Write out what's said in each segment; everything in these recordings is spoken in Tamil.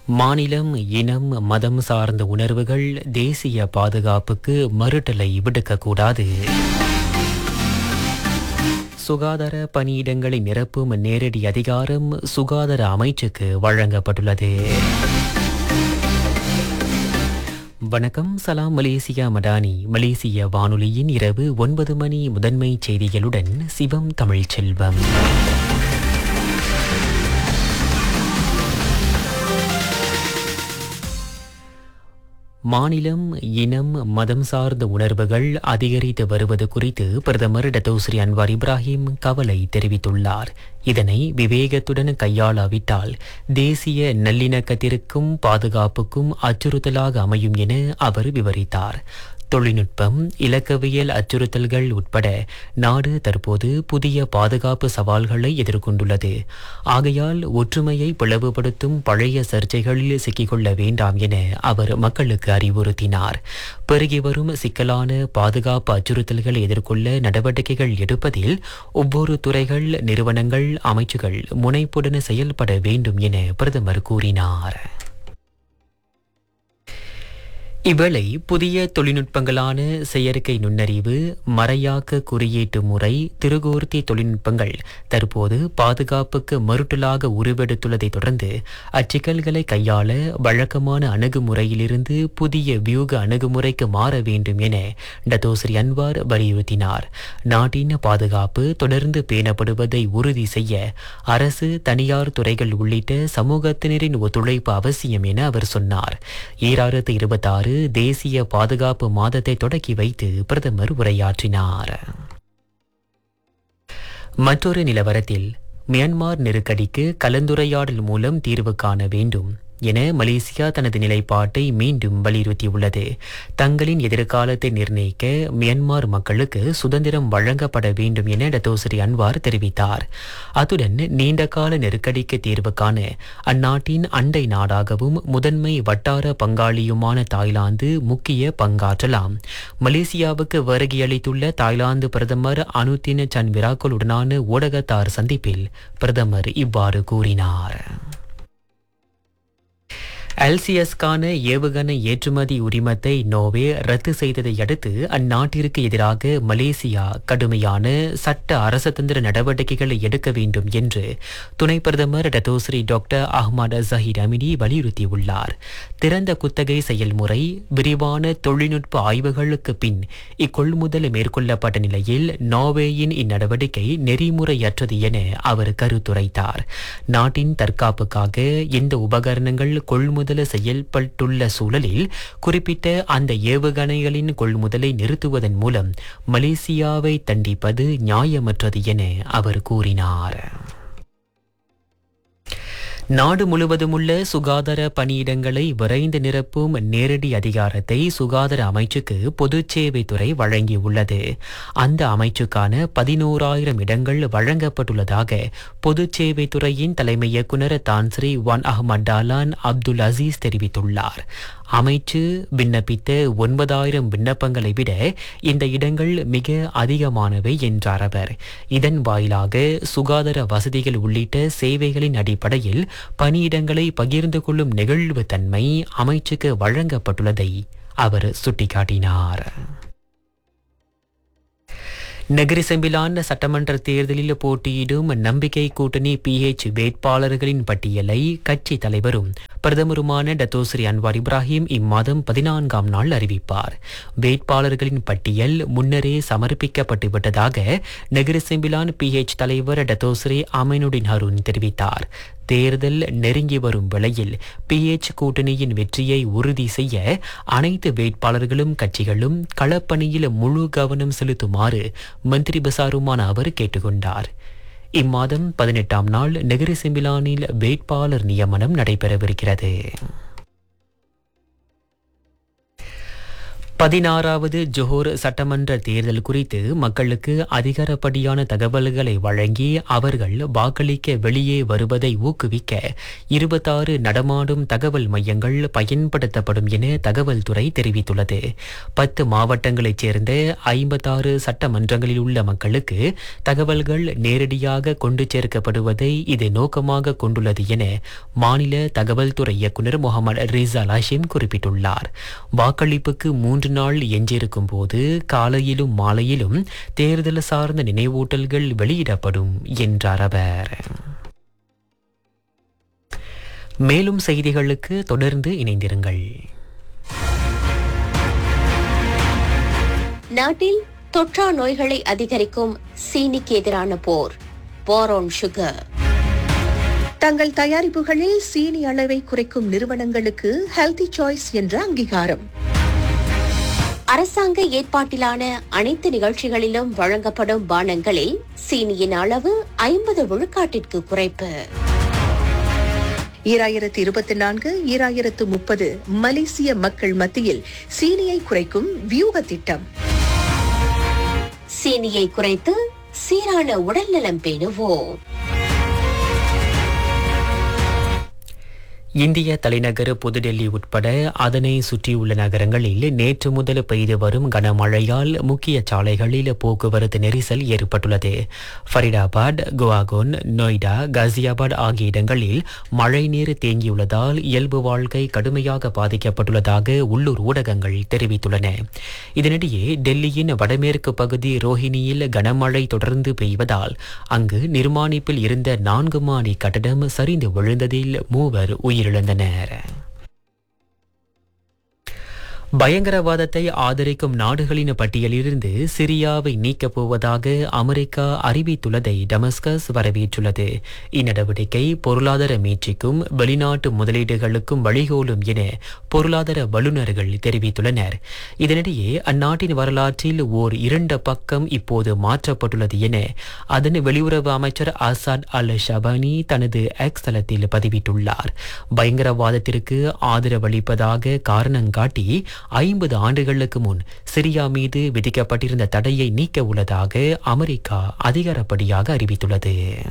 மாநிலம் இனம் மதம் சார்ந்த உணர்வுகள் தேசிய பாதுகாப்புக்கு மறுட்டலை விடுக்கக்கூடாது சுகாதார பணியிடங்களை நிரப்பும் நேரடி அதிகாரம் சுகாதார அமைச்சுக்கு வழங்கப்பட்டுள்ளது வணக்கம் சலாம் மலேசியா மடானி மலேசிய வானொலியின் இரவு ஒன்பது மணி முதன்மை செய்திகளுடன் சிவம் தமிழ் செல்வம் மாநிலம் இனம் மதம் சார்ந்த உணர்வுகள் அதிகரித்து வருவது குறித்து பிரதமர் டத்தோஸ்ரீ அன்வார் இப்ராஹிம் கவலை தெரிவித்துள்ளார் இதனை விவேகத்துடன் கையாளாவிட்டால் தேசிய நல்லிணக்கத்திற்கும் பாதுகாப்புக்கும் அச்சுறுத்தலாக அமையும் என அவர் விவரித்தார் தொழில்நுட்பம் இலக்கவியல் அச்சுறுத்தல்கள் உட்பட நாடு தற்போது புதிய பாதுகாப்பு சவால்களை எதிர்கொண்டுள்ளது ஆகையால் ஒற்றுமையை பிளவுபடுத்தும் பழைய சர்ச்சைகளில் சிக்கிக்கொள்ள வேண்டாம் என அவர் மக்களுக்கு அறிவுறுத்தினார் பெருகி வரும் சிக்கலான பாதுகாப்பு அச்சுறுத்தல்களை எதிர்கொள்ள நடவடிக்கைகள் எடுப்பதில் ஒவ்வொரு துறைகள் நிறுவனங்கள் அமைச்சுகள் முனைப்புடன் செயல்பட வேண்டும் என பிரதமர் கூறினார் இவ்வேளை புதிய தொழில்நுட்பங்களான செயற்கை நுண்ணறிவு மறையாக்க குறியீட்டு முறை திருகோர்த்தி தொழில்நுட்பங்கள் தற்போது பாதுகாப்புக்கு மறுட்டலாக உருவெடுத்துள்ளதை தொடர்ந்து அச்சிக்கல்களை கையாள வழக்கமான அணுகுமுறையிலிருந்து புதிய வியூக அணுகுமுறைக்கு மாற வேண்டும் என டத்தோஸ்ரீ அன்வார் வலியுறுத்தினார் நாட்டின் பாதுகாப்பு தொடர்ந்து பேணப்படுவதை உறுதி செய்ய அரசு தனியார் துறைகள் உள்ளிட்ட சமூகத்தினரின் ஒத்துழைப்பு அவசியம் என அவர் சொன்னார் ஈராயிரத்து இருபத்தாறு தேசிய பாதுகாப்பு மாதத்தை தொடக்கி வைத்து பிரதமர் உரையாற்றினார் மற்றொரு நிலவரத்தில் மியான்மார் நெருக்கடிக்கு கலந்துரையாடல் மூலம் தீர்வு காண வேண்டும் என மலேசியா தனது நிலைப்பாட்டை மீண்டும் வலியுறுத்தியுள்ளது தங்களின் எதிர்காலத்தை நிர்ணயிக்க மியான்மார் மக்களுக்கு சுதந்திரம் வழங்கப்பட வேண்டும் என டத்தோஸ்ரீ அன்வார் தெரிவித்தார் அத்துடன் நீண்டகால நெருக்கடிக்கு தீர்வு காண அந்நாட்டின் அண்டை நாடாகவும் முதன்மை வட்டார பங்காளியுமான தாய்லாந்து முக்கிய பங்காற்றலாம் மலேசியாவுக்கு வருகையளித்துள்ள தாய்லாந்து பிரதமர் அனுதின சன் விராக்கோலுடனான ஊடகத்தார் சந்திப்பில் பிரதமர் இவ்வாறு கூறினார் எல்சிஎஸ்கான ஏவுகணை ஏற்றுமதி உரிமத்தை நோவே ரத்து செய்ததை அடுத்து அந்நாட்டிற்கு எதிராக மலேசியா கடுமையான சட்ட அரசதந்திர நடவடிக்கைகளை எடுக்க வேண்டும் என்று துணை பிரதமர் Datuk Seri doctor Ahmad Zahid Hamidi வலியுறுத்தியுள்ளார் திறந்த குத்தகை செயல்முறை விரிவான தொழில்நுட்ப ஆய்வுகளுக்கு பின் இக்கொள்முதல் மேற்கொள்ளப்பட்ட நிலையில் நோர்வேயின் இந்நடவடிக்கை நெறிமுறையற்றது என அவர் கருத்துரைத்தார் நாட்டின் தற்காப்புக்காக இந்த உபகரணங்கள் கொள்முதல் செயல்பட்டுள்ள சூழலில் குறிப்பிட்ட அந்த ஏவுகணைகளின் கொள்முதலை நிறுத்துவதன் மூலம் மலேசியாவை தண்டிப்பது நியாயமற்றது என அவர் கூறினார் நாடு முழுவதுமுள்ள சுகாதார பணியிடங்களை விரைந்து நிரப்பும் நேரடி அதிகாரத்தை சுகாதார அமைச்சுக்கு பொது சேவைத்துறை வழங்கியுள்ளது அந்த அமைச்சுக்கான பதினோராயிரம் இடங்கள் வழங்கப்பட்டுள்ளதாக பொது சேவைத்துறையின் தலைமை இயக்குநர் Tan Sri Wan Ahmad Dahlan Abdul Aziz தெரிவித்துள்ளார் அமைச்சு விண்ணப்பித்த ஒன்பதாயிரம் விண்ணப்பங்களை விட இந்த இடங்கள் மிக அதிகமானவை என்றார் அவர் இதன் வாயிலாக சுகாதார வசதிகள் உள்ளிட்ட சேவைகளின் அடிப்படையில் பணியிடங்களை பகிர்ந்து கொள்ளும் நெகிழ்வு தன்மை அமைச்சுக்கு வழங்கப்பட்டுள்ளதை அவர் சுட்டிக்காட்டினார் நகரி செம்பிலான் சட்டமன்ற தேர்தலில் போட்டியிடும் நம்பிக்கை கூட்டணி பிஹெச் வேட்பாளர்களின் பட்டியலை கட்சி தலைவரும் பிரதமருமான டத்தோஸ்ரீ அன்வார் இப்ராஹிம் இம்மாதம் பதினான்காம் நாள் அறிவிப்பார் வேட்பாளர்களின் பட்டியல் முன்னரே சமர்ப்பிக்கப்பட்டு விட்டதாக நகரி செம்பிலான் பிஹெச் தலைவர் டத்தோஸ்ரீ அமைனுடின் ஹருன் தெரிவித்தார் தேர்தல் நெருங்கி வரும் வேளையில் பிஎச் கூட்டணியின் வெற்றியை உறுதி செய்ய அனைத்து வேட்பாளர்களும் கட்சிகளும் களப்பணியில் முழு கவனம் செலுத்துமாறு மந்திரி பசாருமான அவர் கேட்டுக்கொண்டார் இம்மாதம் பதினெட்டாம் நாள் நெகிரி செம்பிலானில் வேட்பாளர் நியமனம் நடைபெறவிருக்கிறது பதினாறாவது ஜோஹர் சட்டமன்ற தேர்தல் குறித்து மக்களுக்கு அதிகாரப்படியான தகவல்களை வழங்கி அவர்கள் வாக்களிக்க வெளியே வருவதை ஊக்குவிக்க இருபத்தாறு நடமாடும் தகவல் மையங்கள் பயன்படுத்தப்படும் என தகவல் துறை தெரிவித்துள்ளது பத்து மாவட்டங்களைச் சேர்ந்த ஐம்பத்தாறு சட்டமன்றங்களில் உள்ள மக்களுக்கு தகவல்கள் நேரடியாக கொண்டு சேர்க்கப்படுவதை இது நோக்கமாக கொண்டுள்ளது என மாநில தகவல் துறை இயக்குநர் முகமது ரிசால் ஹஷிம் குறிப்பிட்டுள்ளார் வாக்களிப்புக்கு மூன்று நாள் எஞ்சியிருக்கும் போது காலையிலும் மாலையிலும் தேர்தல் சார்ந்த நினைவூட்டல்கள் வெளியிடப்படும் என்றார் அவர் மேலும் செய்திகளுக்கு தொடர்ந்து இணைந்திருங்கள் நாட்டில் தொற்றா நோய்களை அதிகரிக்கும் சீனிக்கு எதிரான போர் போரோன் சுகர் தங்கள் தயாரிப்புகளில் சீனி அளவை குறைக்கும் நிறுவனங்களுக்கு ஹெல்தி சாய்ஸ் என்ற அங்கீகாரம் அரசாங்க ஏற்பாட்டிலான அனைத்து நிகழ்ச்சிகளிலும் வழங்கப்படும் பானங்களில் சீனியின் அளவு ஐம்பது விழுக்காட்டிற்கு குறைப்பு ஈராயிரத்து இருபத்தி நான்கு ஈராயிரத்து முப்பது மலேசிய மக்கள் மத்தியில் சீனியை குறைக்கும் வியூக திட்டம் சீனியை குறைத்து சீரான உடல்நலம் பேணுவோம் இந்திய தலைநகர் புதுடெல்லி உட்பட அதனை சுற்றியுள்ள நகரங்களில் நேற்று முதல் பெய்து வரும் கனமழையால் முக்கிய சாலைகளில் போக்குவரத்து நெரிசல் ஏற்பட்டுள்ளது ஃபரிடாபாத் குவாகோன் நொய்டா காசியாபாத் ஆகிய இடங்களில் மழைநீர் தேங்கியுள்ளதால் இயல்பு வாழ்க்கை கடுமையாக பாதிக்கப்பட்டுள்ளதாக உள்ளூர் ஊடகங்கள் தெரிவித்துள்ளன இதனிடையே டெல்லியின் வடமேற்கு பகுதி ரோஹிணியில் கனமழை தொடர்ந்து பெய்வதால் அங்கு நிர்மாணிப்பில் இருந்த நான்கு மாடி கட்டடம் சரிந்து விழுந்ததில் மூவர் உயிரிழந்தனர் பயங்கரவாதத்தை ஆதரிக்கும் நாடுகளின் பட்டியலிலிருந்து சிரியாவை நீக்கப் போவதாக அமெரிக்கா அறிவித்துள்ளதை டமஸ்கஸ் வரவேற்றுள்ளது இந்நடவடிக்கை பொருளாதார மீட்சிக்கும் வெளிநாட்டு முதலீடுகளுக்கும் வழிகோலும் என பொருளாதார வல்லுநர்கள் தெரிவித்துள்ளனர் இதனிடையே அந்நாட்டின் வரலாற்றில் ஓர் இரண்ட பக்கம் இப்போது மாற்றப்பட்டுள்ளது என அதன் வெளியுறவு அமைச்சர் அசாத் அல் ஷபானி தனது எக்ஸ் தளத்தில் பதிவிட்டுள்ளார் பயங்கரவாதத்திற்கு ஆதரவளிப்பதாக காரணம் காட்டி ஐம்பது ஆண்டுகளுக்கு முன் சிரியா மீது விதிக்கப்பட்டிருந்த தடையை நீக்க உள்ளதாக அமெரிக்கா அதிகாரப்படியாக அறிவித்துள்ளது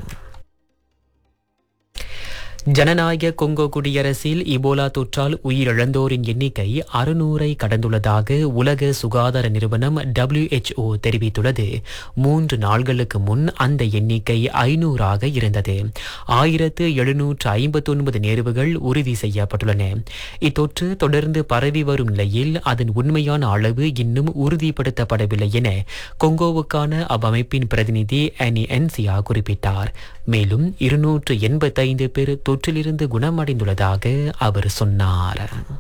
ஜனநாயக கொங்கோ குடியரசில் இபோலா தொற்றால் உயிரிழந்தோரின் எண்ணிக்கை அறுநூறை கடந்துள்ளதாக உலக சுகாதார நிறுவனம் WHO தெரிவித்துள்ளது மூன்று நாள்களுக்கு முன் அந்த எண்ணிக்கை ஐநூறாக இருந்தது ஆயிரத்து எழுநூற்று ஐம்பத்தொன்பது நேர்வுகள் உறுதி செய்யப்பட்டுள்ளன இத்தொற்று தொடர்ந்து பரவி வரும் நிலையில் அதன் உண்மையான அளவு இன்னும் உறுதிப்படுத்தப்படவில்லை என கொங்கோவுக்கான அவ்வமைப்பின் பிரதிநிதி அனி என்சியா குறிப்பிட்டார் மேலும் இருநூற்று எண்பத்தைந்து பேர் தொற்றிலிருந்து குணமடைந்துள்ளதாக அவர் சொன்னார்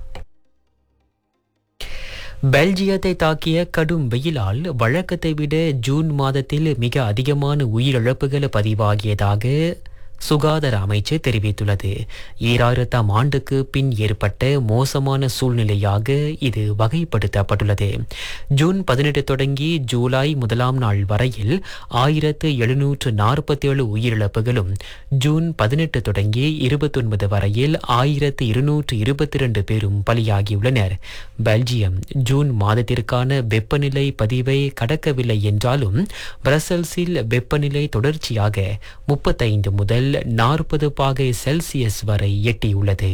பெல்ஜியத்தை தாக்கிய கடும் வெயிலால் வழக்கத்தை விட ஜூன் மாதத்தில் மிக அதிகமான உயிரிழப்புகள் பதிவாகியதாக சுகாதார அமைச்சு தெரிவித்துள்ளது ஈராயிரத்தாம் ஆண்டுக்கு பின் ஏற்பட்ட மோசமான சூழ்நிலையாக இது வகைப்படுத்தப்பட்டுள்ளது ஜூன் பதினெட்டு தொடங்கி ஜூலை முதலாம் நாள் வரையில் ஆயிரத்து எழுநூற்று நாற்பத்தேழு உயிரிழப்புகளும் ஜூன் பதினெட்டு தொடங்கி இருபத்தொன்பது வரையில் ஆயிரத்து இருநூற்று இருபத்தி இரண்டு பேரும் பலியாகியுள்ளனர் பெல்ஜியம் ஜூன் மாதத்திற்கான வெப்பநிலை பதிவை கடக்கவில்லை என்றாலும் பிரசல்ஸில் வெப்பநிலை தொடர்ச்சியாக முப்பத்தைந்து முதல் நாற்பது பாகை செல்சியஸ் வரை எட்டியுள்ளது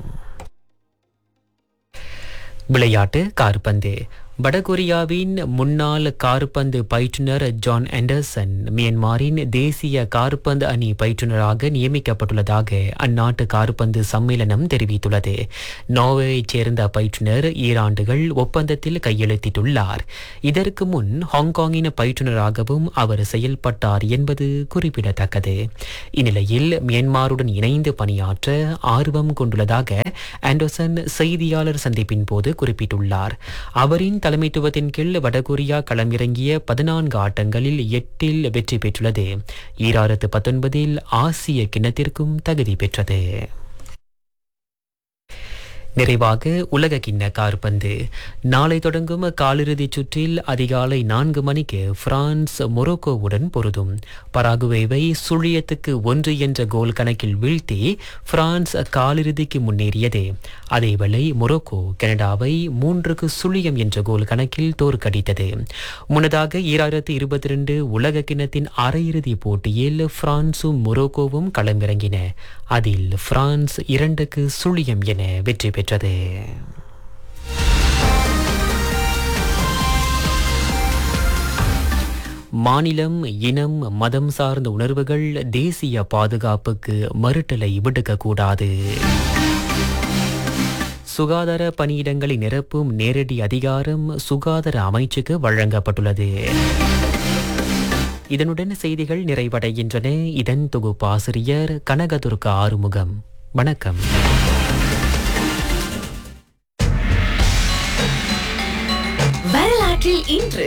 விளையாட்டு கார்பந்து வடகொரியாவின் முன்னாள் கார்பந்து பயிற்றுனர் ஜான் ஆண்டர்சன் மியன்மாரின் தேசிய கார்பந்து அணி பயிற்றுனராக நியமிக்கப்பட்டுள்ளதாக அந்நாட்டு கார்பந்து சம்மேளனம் தெரிவித்துள்ளது நோர்வேயைச் சேர்ந்த பயிற்றுனர் ஈராண்டுகள் ஒப்பந்தத்தில் கையெழுத்திட்டுள்ளார் இதற்கு முன் ஹாங்காங்கின் பயிற்றுனராகவும் அவர் செயல்பட்டார் என்பது குறிப்பிடத்தக்கது இந்நிலையில் மியன்மாருடன் இணைந்து பணியாற்ற ஆர்வம் கொண்டுள்ளதாக ஆண்டர்சன் செய்தியாளர் சந்திப்பின் போது குறிப்பிட்டுள்ளார் அவரின் தலைமைத்துவத்தின் கீழ் வடகொரியா களமிறங்கிய பதினான்கு ஆட்டங்களில் எட்டில் வெற்றி பெற்றுள்ளது ஈராயிரத்து பத்தொன்பதில் ஆசிய கிண்ணத்திற்கும் தகுதி பெற்றது நிறைவாக உலக கிண்ண காற்பந்து நாளை தொடங்கும் காலிறுதிச் சுற்றில் அதிகாலை நான்கு மணிக்கு பிரான்ஸ் மொரோக்கோவுடன் பொருதும் பராகுவேவை சுழியத்துக்கு ஒன்று என்ற கோல் கணக்கில் வீழ்த்தி பிரான்ஸ் காலிறுதிக்கு முன்னேறியது அதேவேளை மொரோக்கோ கனடாவை மூன்றுக்கு சுழியம் என்ற கோல் கணக்கில் தோற்கடித்தது முன்னதாக ஈராயிரத்து இருபத்தி ரெண்டு உலக கிண்ணத்தின் அரையிறுதிப் போட்டியில் பிரான்சும் மொரோக்கோவும் களமிறங்கின அதில் பிரான்ஸ் இரண்டுக்கு சுழியம் என வெற்றி பெற்றது மாநிலம் இனம் மதம் சார்ந்த உணர்வுகள் தேசிய பாதுகாப்புக்கு மறுட்டலை விடுக்கக்கூடாது சுகாதார பணியிடங்களை நிரப்பும் நேரடி அதிகாரம் சுகாதார அமைச்சுக்கு வழங்கப்பட்டுள்ளது இதனுடன் செய்திகள் நிறைவடைகின்றன இதன் தொகுப்பாசிரியர் கனகதுர்க ஆறுமுகம் வணக்கம் வரலாற்றில் இன்று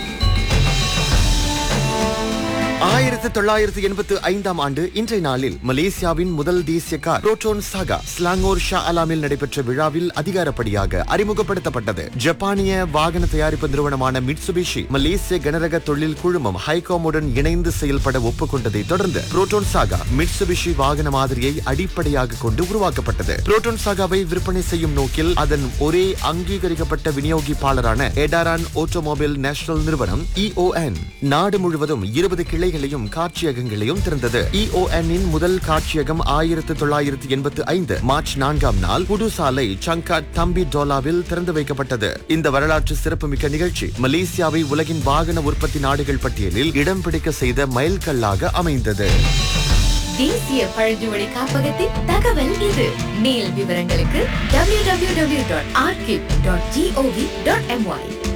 ஆயிரத்து தொள்ளாயிரத்து எண்பத்து ஐந்தாம் ஆண்டு இன்றைய நாளில் மலேசியாவின் முதல் தேசிய car Proton Saga Selangor Shah அலாமில் நடைபெற்ற விழாவில் அதிகாரப்படியாக அறிமுகப்படுத்தப்பட்டது ஜப்பானிய வாகன தயாரிப்பு நிறுவனமான மிட்சுபிஷி மலேசிய கனரக தொழில் குழுமம் ஹைகோமுடன் இணைந்து செயல்பட ஒப்புக்கொண்டதை தொடர்ந்து புரோட்டோன் சாகா மிட்சுபிஷி வாகன மாதிரியை அடிப்படையாக கொண்டு உருவாக்கப்பட்டது புரோட்டோன் சாகாவை விற்பனை செய்யும் நோக்கில் அதன் ஒரே அங்கீகரிக்கப்பட்ட விநியோகிப்பாளரான எடாரான் ஆட்டோமொபைல் நேஷனல் நிறுவனம் இஓஎன் நாடு முழுவதும் இருபது கிளைகளையும் காட்சியகங்களையும் திறந்தது இஓஎன் இன் முதல் காட்சியகம் ஆயிரத்து தொள்ளாயிரத்து எண்பத்து ஐந்து மார்ச் நான்காம் நாள் புது சாலை சங்காட் தம்பி டோலாவில் திறந்து வைக்கப்பட்டது இந்த வரலாற்று சிறப்புமிக்க நிகழ்ச்சி மலேசியாவை உலகின் வாகன உற்பத்தி நாடுகள் பட்டியலில் இடம் பிடிக்க செய்த மைல்கல்லாக அமைந்தது தேசிய பழங்குடி காப்பகத்தின் தகவல் இது மேல் விவரங்களுக்கு www.archive.gov.my